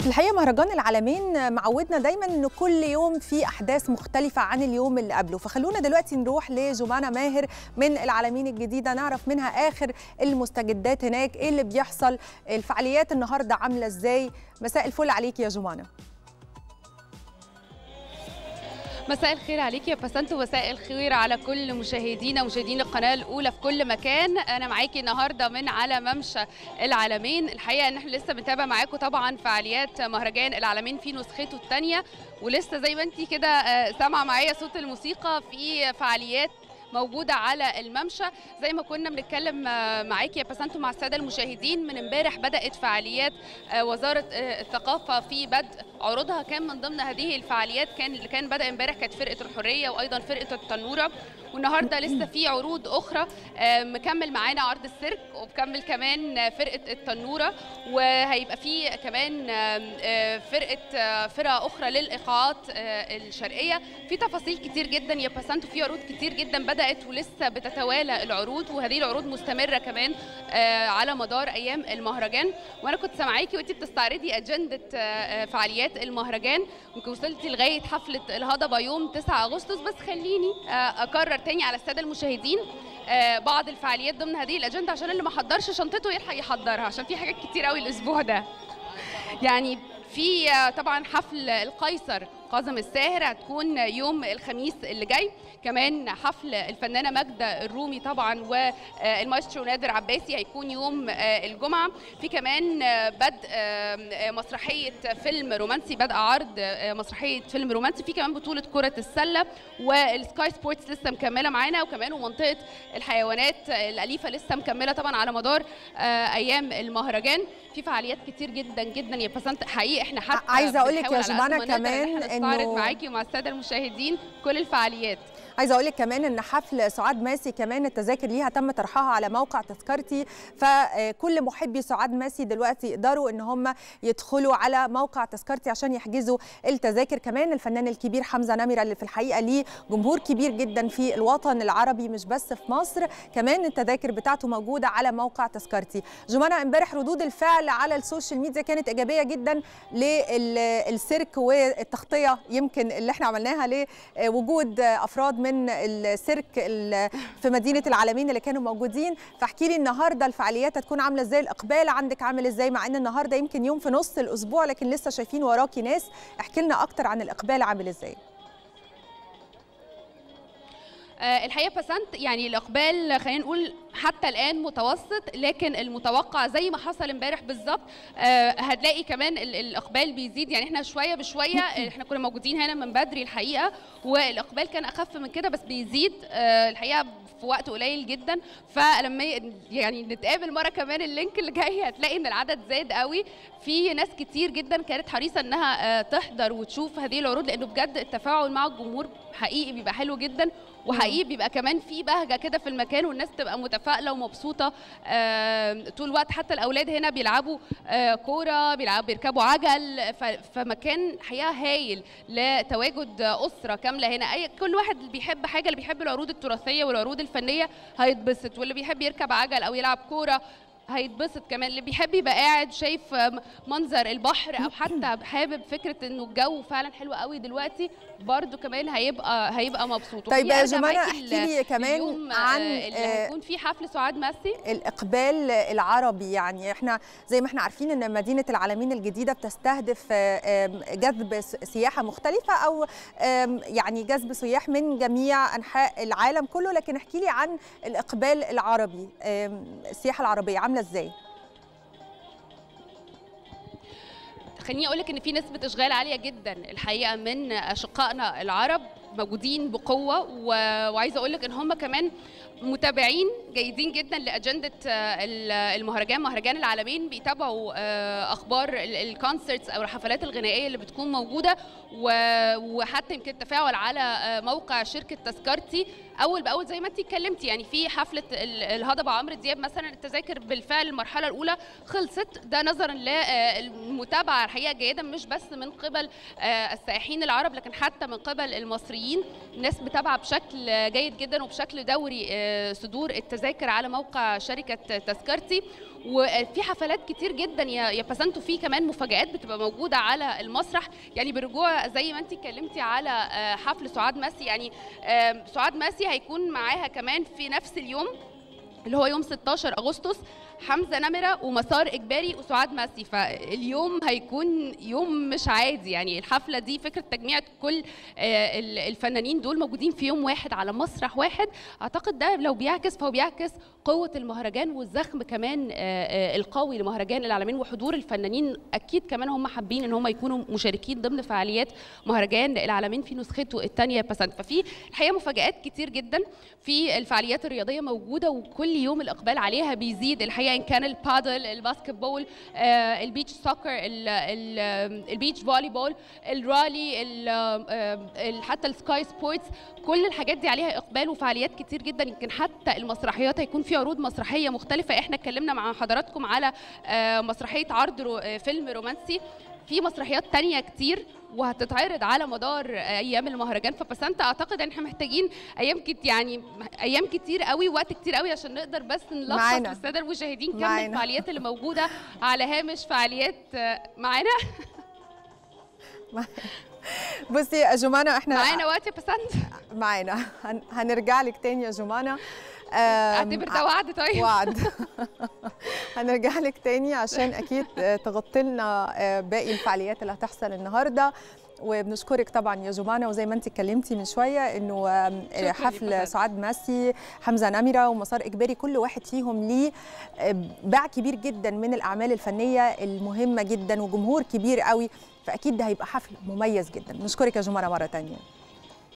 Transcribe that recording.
الحقيقه مهرجان العالمين معودنا دايما ان كل يوم في احداث مختلفه عن اليوم اللي قبله فخلونا دلوقتي نروح لجمانه ماهر من العالمين الجديده نعرف منها اخر المستجدات هناك ايه اللي بيحصل الفعاليات النهارده عامله ازاي مساء الفل عليك يا جمانه مساء الخير عليك يا بسنت ومساء الخير على كل مشاهدينا ومشاهدين القناه الاولى في كل مكان انا معاكي النهارده من على ممشى العالمين الحقيقه ان احنا لسه بنتابع معاكم طبعا فعاليات مهرجان العالمين في نسخته الثانيه ولسه زي ما انت كده سامعه معايا صوت الموسيقى في فعاليات موجودة على الممشى زي ما كنا بنتكلم معاكي يا بسنتو مع السادة المشاهدين من امبارح بدأت فعاليات وزارة الثقافة في بدء عروضها كان من ضمن هذه الفعاليات كان اللي كان بدأ امبارح كانت فرقة الحرية وأيضا فرقة التنورة والنهارده لسه في عروض أخرى مكمل معانا عرض السيرك ومكمل كمان فرقة التنورة وهيبقى في كمان فرقة فرقة أخرى للإيقاعات الشرقية في تفاصيل كتير جدا يا بسنتو في عروض كتير جدا بدأت بدات ولسه بتتوالى العروض وهذه العروض مستمره كمان على مدار ايام المهرجان وانا كنت سامعاكي وانت بتستعرضي اجنده فعاليات المهرجان ممكن وصلتي لغايه حفله الهضبه يوم 9 اغسطس بس خليني اكرر تاني على الساده المشاهدين بعض الفعاليات ضمن هذه الاجنده عشان اللي ما حضرش شنطته يلحق يحضرها عشان في حاجات كتير قوي الاسبوع ده يعني في طبعا حفل القيصر قاسم الساهر هتكون يوم الخميس اللي جاي كمان حفل الفنانه ماجده الرومي طبعا والمايسترو نادر عباسي هيكون يوم الجمعه في كمان بدء مسرحيه فيلم رومانسي بدء عرض مسرحيه فيلم رومانسي في كمان بطوله كره السله والسكاي سبورتس لسه مكمله معانا وكمان ومنطقه الحيوانات الاليفه لسه مكمله طبعا على مدار ايام المهرجان في فعاليات كتير جدا جدا يا بسنت حقيقي احنا حتى عايزه اقول لك يا جمانه كمان انه معاكي ومع الساده المشاهدين كل الفعاليات عايزه اقول لك كمان ان حفل سعاد ماسي كمان التذاكر ليها تم طرحها على موقع تذكرتي فكل محبي سعاد ماسي دلوقتي يقدروا ان هم يدخلوا على موقع تذكرتي عشان يحجزوا التذاكر كمان الفنان الكبير حمزه نمره اللي في الحقيقه ليه جمهور كبير جدا في الوطن العربي مش بس في مصر كمان التذاكر بتاعته موجوده على موقع تذكرتي جمانه امبارح ردود الفعل على السوشيال ميديا كانت ايجابيه جدا للسيرك والتغطيه يمكن اللي احنا عملناها لوجود افراد من السيرك في مدينه العالمين اللي كانوا موجودين فاحكي لي النهارده الفعاليات هتكون عامله ازاي الاقبال عندك عامل ازاي مع ان النهارده يمكن يوم في نص الاسبوع لكن لسه شايفين وراكي ناس احكي لنا اكتر عن الاقبال عامل ازاي الحقيقه بسنت يعني الاقبال خلينا نقول حتى الان متوسط لكن المتوقع زي ما حصل امبارح بالظبط هتلاقي كمان الاقبال بيزيد يعني احنا شويه بشويه احنا كنا موجودين هنا من بدري الحقيقه والاقبال كان اخف من كده بس بيزيد الحقيقه في وقت قليل جدا فلما يعني نتقابل مره كمان اللينك اللي جاي هتلاقي ان العدد زاد قوي في ناس كتير جدا كانت حريصه انها تحضر وتشوف هذه العروض لانه بجد التفاعل مع الجمهور حقيقي بيبقى حلو جدا وحقيقي بيبقى كمان في بهجه كده في المكان والناس تبقى متفائله ومبسوطه طول الوقت حتى الاولاد هنا بيلعبوا كوره بيلعبوا بيركبوا عجل فمكان حقيقه هايل لتواجد اسره كامله هنا اي كل واحد اللي بيحب حاجه اللي بيحب العروض التراثيه والعروض الفنيه هيتبسط واللي بيحب يركب عجل او يلعب كوره هيتبسط كمان اللي بيحب يبقى قاعد شايف منظر البحر او حتى حابب فكره انه الجو فعلا حلو قوي دلوقتي برده كمان هيبقى هيبقى مبسوط طيب يا جمانه احكي لي كمان عن اللي هيكون في حفل سعاد ماسي الاقبال العربي يعني احنا زي ما احنا عارفين ان مدينه العالمين الجديده بتستهدف جذب سياحه مختلفه او يعني جذب سياح من جميع انحاء العالم كله لكن احكي لي عن الاقبال العربي السياحه العربيه عامله ازاي خليني اقول لك ان في نسبه اشغال عاليه جدا الحقيقه من اشقائنا العرب موجودين بقوه و... وعايزه اقول لك ان هم كمان متابعين جيدين جدا لاجنده المهرجان مهرجان العالمين بيتابعوا اخبار الكونسرتس او الحفلات الغنائيه اللي بتكون موجوده وحتى يمكن التفاعل على موقع شركه تذكرتي اول باول زي ما انت اتكلمتي يعني في حفله الهضبه عمرو دياب مثلا التذاكر بالفعل المرحله الاولى خلصت ده نظرا للمتابعه الحقيقه جيده مش بس من قبل السائحين العرب لكن حتى من قبل المصريين الناس متابعه بشكل جيد جدا وبشكل دوري صدور التذاكر على موقع شركه تذكرتي وفي حفلات كتير جدا يا يا باسنتو في كمان مفاجآت بتبقى موجوده على المسرح يعني بالرجوع زي ما انت اتكلمتي على حفل سعاد ماسي يعني سعاد ماسي هيكون معاها كمان في نفس اليوم اللي هو يوم 16 اغسطس حمزه نمره ومسار اجباري وسعاد ماسي فاليوم هيكون يوم مش عادي يعني الحفله دي فكره تجميع كل الفنانين دول موجودين في يوم واحد على مسرح واحد اعتقد ده لو بيعكس فهو بيعكس قوه المهرجان والزخم كمان القوي لمهرجان العالمين وحضور الفنانين اكيد كمان هم حابين ان هم يكونوا مشاركين ضمن فعاليات مهرجان العالمين في نسخته الثانيه بسنت ففي الحقيقه مفاجات كتير جدا في الفعاليات الرياضيه موجوده وكل يوم الاقبال عليها بيزيد الحقيقه ان كان البادل الباسكت بول آه البيتش سوكر البيتش فولي بول الرالي ال حتى السكاي سبورتس كل الحاجات دي عليها اقبال وفعاليات كتير جدا يمكن حتى المسرحيات هيكون في عروض مسرحيه مختلفه احنا اتكلمنا مع حضراتكم على آه مسرحيه عرض رو فيلم رومانسي في مسرحيات تانية كتير وهتتعرض على مدار ايام المهرجان فبسنت اعتقد ان احنا محتاجين ايام كت يعني ايام كتير قوي وقت كتير قوي عشان نقدر بس نلخص للساده المشاهدين كم الفعاليات اللي موجوده على هامش فعاليات معانا بصي يا جمانه احنا معانا وقت يا بسنت معانا هنرجع لك تاني يا جمانه اعتبر ده وعد طيب وعد هنرجع لك تاني عشان اكيد تغطي لنا باقي الفعاليات اللي هتحصل النهارده وبنشكرك طبعا يا جمانه وزي ما انت اتكلمتي من شويه انه حفل سعاد ماسي حمزه نمره ومسار اجباري كل واحد فيهم ليه باع كبير جدا من الاعمال الفنيه المهمه جدا وجمهور كبير قوي فاكيد ده هيبقى حفل مميز جدا نشكرك يا جمانه مره ثانيه